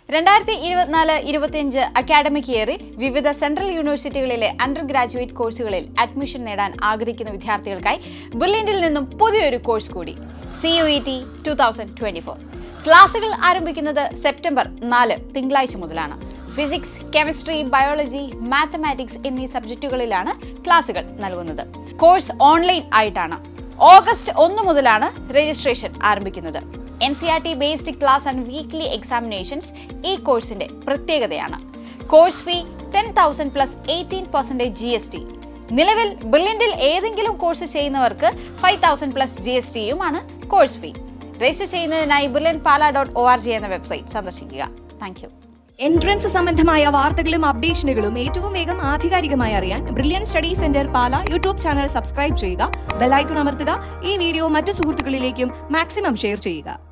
രണ്ടായിരത്തി ഇരുപത്തിനാല് ഇരുപത്തിയഞ്ച് അക്കാഡമിക് ഇയറിൽ വിവിധ സെൻട്രൽ യൂണിവേഴ്സിറ്റികളിലെ അണ്ടർ ഗ്രാജുവേറ്റ് കോഴ്സുകളിൽ അഡ്മിഷൻ നേടാൻ ആഗ്രഹിക്കുന്ന വിദ്യാർത്ഥികൾക്കായി ബ്രില്യന്റിൽ നിന്നും പുതിയൊരു കോഴ്സ് കൂടി C U E T two thousand twenty four ക്ലാസുകൾ ആരംഭിക്കുന്നത് സെപ്റ്റംബർ നാല് തിങ്കളാഴ്ച മുതലാണ് ഫിസിക്സ് കെമിസ്ട്രി ബയോളജി മാത്തമാറ്റിക്സ് എന്നീ സബ്ജക്റ്റുകളിലാണ് ക്ലാസുകൾ നൽകുന്നത് കോഴ്സ് ഓൺലൈൻ ആയിട്ടാണ് ഓഗസ്റ്റ് ഒന്ന് മുതലാണ് രജിസ്ട്രേഷൻ ആരംഭിക്കുന്നത് N C R T based class and weekly examinations ഈ കോഴ്സിന്റെ പ്രത്യേകതയാണ് course fee ten thousand plus eighteen percentage G S T നിലവിൽ ബ്രില്യന്റിൽ ഏതെങ്കിലും കോഴ്സ് ചെയ്യുന്നവർക്ക് five thousand plus G S ടിയുമാണ് കോഴ്സ് ഫീ രജിസ്റ്റർ ചെയ്യുന്നതിനായി Brilliant Pala dot O R G എന്ന വെബ്സൈറ്റ് സന്ദർശിക്കുക താങ്ക് യു എൻട്രൻസ് സംബന്ധമായ വാർത്തകളും അപ്ഡേഷനുകളും ഏറ്റവും വേഗം ആധികാരികമായി അറിയാൻ Brilliant Study Centre Pala YouTube channel subscribe ചെയ്യുക ബെലൈക്കൺ അമർത്തുക ഈ വീഡിയോ മറ്റു സുഹൃത്തുക്കളിലേക്കും മാക്സിമം ഷെയർ ചെയ്യുക